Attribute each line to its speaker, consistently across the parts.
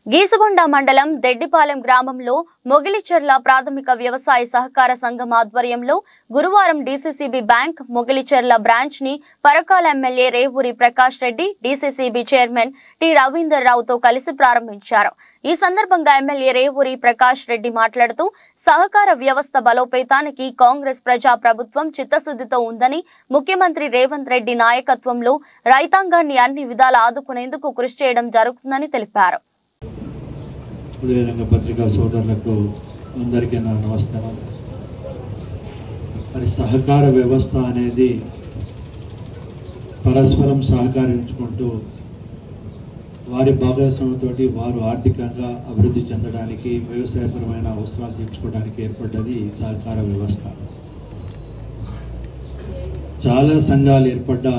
Speaker 1: గీసుగొండ మండలం దెడ్డిపాలెం గ్రామంలో మొగిలిచెర్ల ప్రాథమిక వ్యవసాయ సహకార సంఘం ఆధ్వర్యంలో గురువారం డీసీసీబీ బ్యాంక్ మొగిలిచెర్ల బ్రాంచ్ ని Parakala MLA Revuri Prakash Reddy DCCB chairman T Ravinder రావుతో కలిసి ప్రారంభించారు ఈ సందర్భంగా ఎమ్మెల్యే రేవూరి ప్రకాష్ రెడ్డి మాట్లాడుతూ సహకార వ్యవస్థ బలోపేతానికి కాంగ్రెస్ ప్రజా ప్రభుత్వం చిత్తశుద్ధితో ఉందని ముఖ్యమంత్రి రేవంత్ రెడ్డి నాయకత్వంలో రైతాంగాన్ని అన్ని విధాలా ఆదుకునేందుకు కృషి చేయడం జరుగుతుందని తెలిపారు
Speaker 2: అదేవిధంగా పత్రికా సోదరులకు అందరికీ నా నమస్కారాలు మరి సహకార వ్యవస్థ అనేది పరస్పరం సహకరించుకుంటూ వారి భాగస్వామ్యంతో వారు ఆర్థికంగా అభివృద్ధి చెందడానికి వ్యవసాయపరమైన అవసరాలు తీర్చుకోవడానికి ఏర్పడ్డది ఈ సహకార వ్యవస్థ చాలా సంఘాలు ఏర్పడ్డా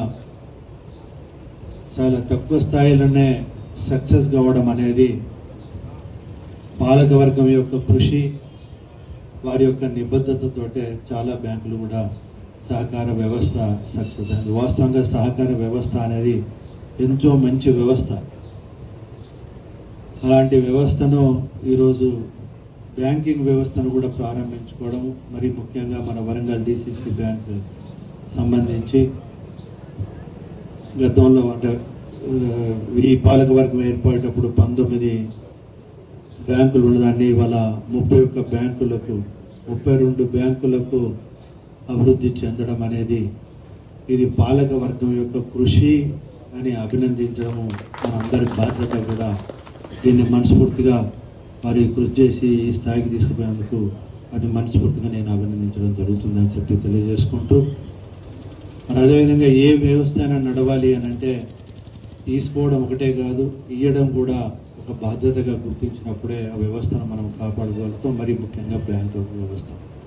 Speaker 2: చాలా తక్కువ స్థాయిలోనే సక్సెస్ కావడం అనేది పాలకవర్గం యొక్క కృషి వారి యొక్క నిబద్ధతతోటే చాలా బ్యాంకులు కూడా సహకార వ్యవస్థ సక్సెస్ అయింది వాస్తవంగా సహకార వ్యవస్థ అనేది ఎంతో మంచి వ్యవస్థ అలాంటి వ్యవస్థను ఈరోజు బ్యాంకింగ్ వ్యవస్థను కూడా ప్రారంభించుకోవడం మరి ముఖ్యంగా మన వరంగల్ డిసిసి బ్యాంక్ సంబంధించి గతంలో అంటే ఆ, ఈ పాలకవర్గం ఏర్పడేటప్పుడు పంతొమ్మిది బ్యాంకులు ఉన్నదాన్ని ఇవాళ ముప్పై ఒక్క బ్యాంకులకు ముప్పై రెండు బ్యాంకులకు అభివృద్ధి చెందడం అనేది ఇది పాలక వర్గం యొక్క కృషి అని అభినందించడం మన అందరి బాధ్యత కూడా దీన్ని మనస్ఫూర్తిగా మరి కృషి చేసి ఈ స్థాయికి తీసుకుపోయేందుకు అది మనస్ఫూర్తిగా నేను అభినందించడం జరుగుతుందని చెప్పి తెలియజేసుకుంటూ మరి అదేవిధంగా ఏ వ్యవస్థ అయినా నడవాలి అని అంటే తీసుకోవడం ఒకటే కాదు ఇయ్యడం కూడా ఒక బాధ్యతగా గుర్తించినప్పుడే ఆ వ్యవస్థను మనం కాపాడుకోగలుగుతాం మరి ముఖ్యంగా బ్యాంకు వ్యవస్థ